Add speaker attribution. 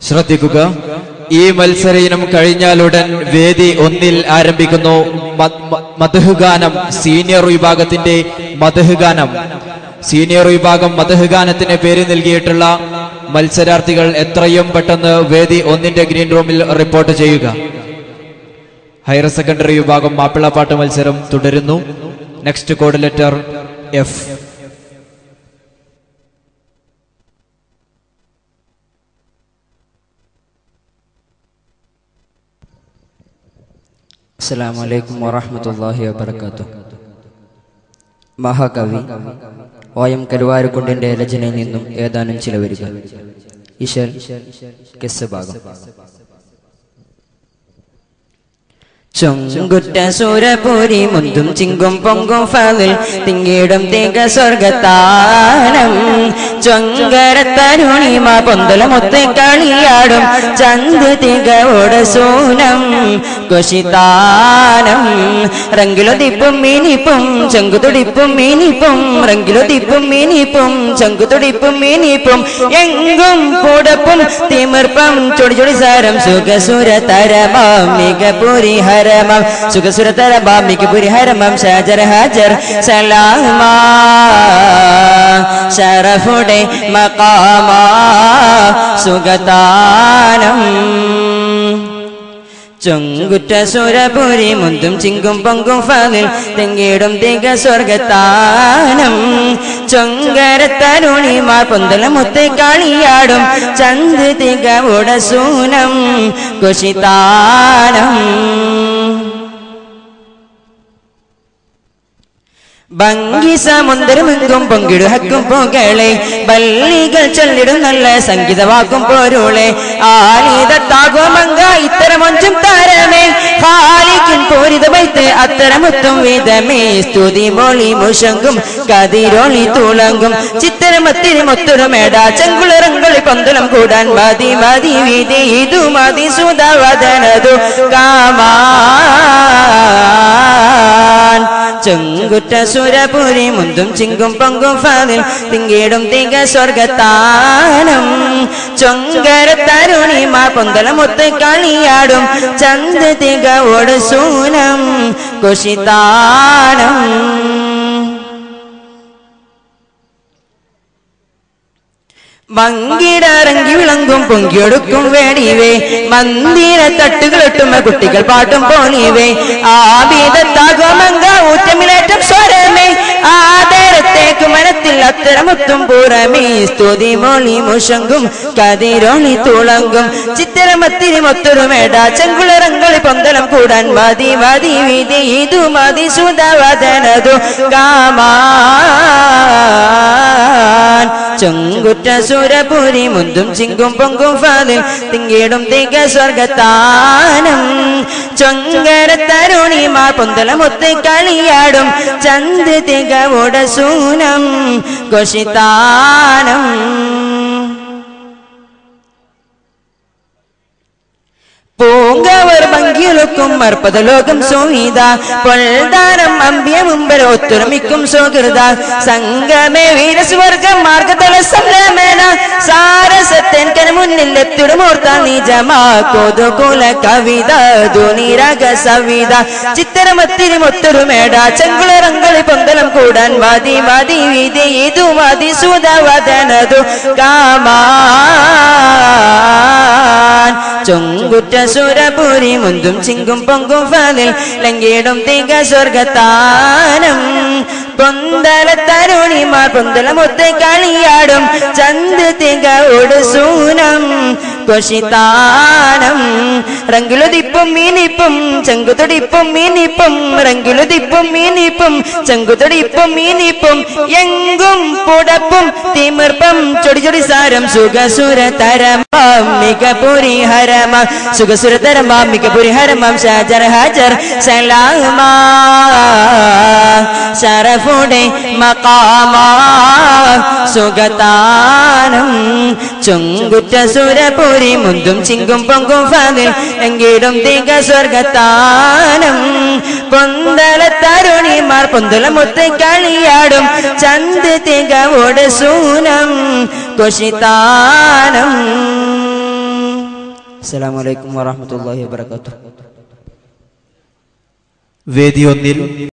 Speaker 1: ശ്രദ്ധിക്കുക ഈ മത്സര ഇനം കഴിഞ്ഞാലുടൻ വേദി ഒന്നിൽ ആരംഭിക്കുന്നു മ- മ- മദ്ഹ് ഗാനം സീനിയർ വിഭാഗത്തിന്റെ മദ്ഹ് ഗാനം സീനിയർ വിഭാഗം മദ്ഹ് ഗാനത്തിന് പേര് നൽകിയിട്ടുള്ള മത്സരാർത്ഥികൾ എത്രയും പെട്ടെന്ന് വേദി ഒന്നിന്റെ ഗ്രീൻ റൂമിൽ റിപ്പോർട്ട് ചെയ്യുക ഹയർ സെക്കൻഡറി വിഭാഗം മാപ്പിളപ്പാട്ട് മത്സരം തുടരുന്നു നെക്സ്റ്റ് കോഡ് ലെറ്റർ എഫ്
Speaker 2: അസ്സലാമു അലൈക്കും വറഹ്മത്തുള്ളാഹി വബറകാതുഹു മഹാകവി ഒ എം കരുവാരക്കുണ്ടിന്റെ രചനയിൽ നിന്നും ഏതാനും ചില വരികൾ ഇശൽ കെസ് ഭാഗം ചൊങ്കുറ്റ സൂരപൂരി മുന്തും ചിങ്കും പൊങ്കും ഫതിൽ തിങ്ങിടും തിക സ്വർഗത്താനം ചൊങ്കര തരുണിമ പൊന്തലമൊത്ത് കളിയാടും ചന്ത് തികവോട് സൂനം കൊശിത്താനം റങ്കിലൊതിപ്പും മീനിപ്പും ചങ്കുതുടിപ്പും മീനിപ്പും റങ്കിലൊതിപ്പും മീനിപ്പും ചങ്കുതുടിപ്പും മീനിപ്പും എങ്കും കൂടപ്പും തിമിർപ്പം ചൊടി ചൊടി സാരം സുഖസുര തരമാം മികപുരി ഹരമം സുഖസുര തരമാം മികപുരി ഹരമം ഷാജർ ഹാജർ സലാമാ ഷറഫുടെ മക്കാമാ സുഖതാനം ചൊങ്കുറ്റ സുരപുരി മുന്തും ചിങ്കും പൊങ്കും ഫതിൽ തെങ്കിടും തിക സ്വർഗത്താനം ചൊങ്കര തരുണിമാർ പൊന്തല മുത്ത് കളിയാടും ചന്ദ് തിക ഉടസൂനം കുശിതാനം ഭംഗി സമുദ്രമെങ്കും പൊങ്കിടു ഹക്കും പുകളെ ബല്ലികൾ ചൊല്ലിടും നല്ല സംഗീതവാക്കും പോരുളെ ആലിതത്താകുമങ്ക ഇത്തരമൊഞ്ചും താരമേ ഹാലിക്കും പൂരിത വൈത്ത് അത്തരമൊത്തും വിധമേ സ്തുതി മൊളി മുഷങ്കും കതിരൊളി തുളങ്കും ചിത്തരമത്തിരി മൊത്തൊരുമേട ചെങ്കുളറങ്കളി പന്തലം കൂടാൻ മതി മതി വിധി ഇതു മതി സുധവദനതു കാമാൻ ചെങ്കുറ്റ സുരപുരി മുന്തും ചിങ്കും പൊങ്കും ഫതിൽ തിങ്കിടും തിക സ്വർഗത്താനം ചൊങ്കര തരുണിമാർ പൊന്തലമൊത്ത് കളിയാടും ചന്ത് തിക ഒട് സൂനം കുശിതാനം മങ്കിടറങ്ങി വിളങ്ങും പൊങ്കിയൊടുക്കും വേടിവേ മന്ദിര തട്ടുകളിട്ടുമ കുട്ടികൾ പാട്ടും പോണിവേ ആബീതത്താകുമങ്ക ഊറ്റമിലേറ്റം സ്വരമേ ആദരത്തേക്ക് മനത്തിൽ അത്തരമൊത്തും പുറമേ സ്തുതി മൊളി മുഷങ്കും കതിരൊളി തുളങ്കും ചിത്തരമത്തിരി മൊത്തൊരുമേട ചെങ്കുളറങ്കളി പൊന്തലം കൂടാൻ മതി മതി വിധി ഇതു മതി സുധവദനതു കാമാൻ ചൊങ്കുറ്റ സുരപുരി മുന്തും ചിങ്കും പൊങ്കും ഫതിൽ തിങ്കിടും തിക സ്വർഗത്താനം ചൊങ്കര തരുണിമാർ പൊന്തലമൊത്ത് കളിയാടും ചന്ത് തിക ഉടസൂനം കൊശിത്താനം പൂങ്കവർ ഭംഗിയൊലുക്കും മർപ്പത ലോകം സോഹിത പൊൽദാനം അമ്പ്യമുമ്പര ഒത്തൊരുമിക്കും സൗഹൃദ സംഗമേ വീരസ്വർഗം മാർഗതല സംരമേന സാരസത്തൻ കന മുന്നിൽ എത്തിടുമോർത്ത നിജമാ കൊതുകുല കവിത ധുനിരക സവിത ചിത്തരമത്തിരി മൊത്തൊരുമേട ചെങ്കുളറങ്കളി പൊന്തലം കൂടാൻ മതി മതി വിധി ഇതു മതി സുധവദനതു കാമാൻ ചൊങ്കുറ്റ സുരപുരി മുന്തും ചിങ്കും പൊങ്കും ഫതിൽ ലങ്കിടും തിക സ്വർഗത്താനം പൊന്തല തരുണിമാർ പൊന്തലമൊത്ത് കളിയാടും ചന്ത് തിക ഒടുസൂനം കൊശിത്താനം റങ്കിലുതിപ്പും മീനിപ്പും ചെങ്കുതൊടിപ്പും മീനിപ്പും റങ്കിലുതിപ്പും മീനിപ്പും ചെങ്കുതൊടിപ്പും മീനിപ്പും എങ്കും പുടപ്പും തിമിർപ്പം ചൊടി ചൊടി സാരം സുഖസുര തരമാം മികപുരി ഹരമാം സുഖസുര തരമാം മികപുരി ഹരമാം ഷാജർ ഹാജർ സലാമാ ഷറഫുടെ മക്കാമാ സുഖതാനം ചുങ്കുറ്റ സുരപുരി മുന്തും ചിങ്കും പൊങ്കും ഫതിൽ എങ്കിടും തിക സ്വർഗത്താനം പൊന്തല തരുണിമാർ പൊന്തല മുത്ത് കളിയാടും ചന്ത് തിക ഒട് സൂനം കൊശിത്താനം അസ്സലാമു അലൈക്കും വറഹ്മത്തുള്ളാഹി വബറകാതുഹു
Speaker 1: വേദി ഒന്നിൽ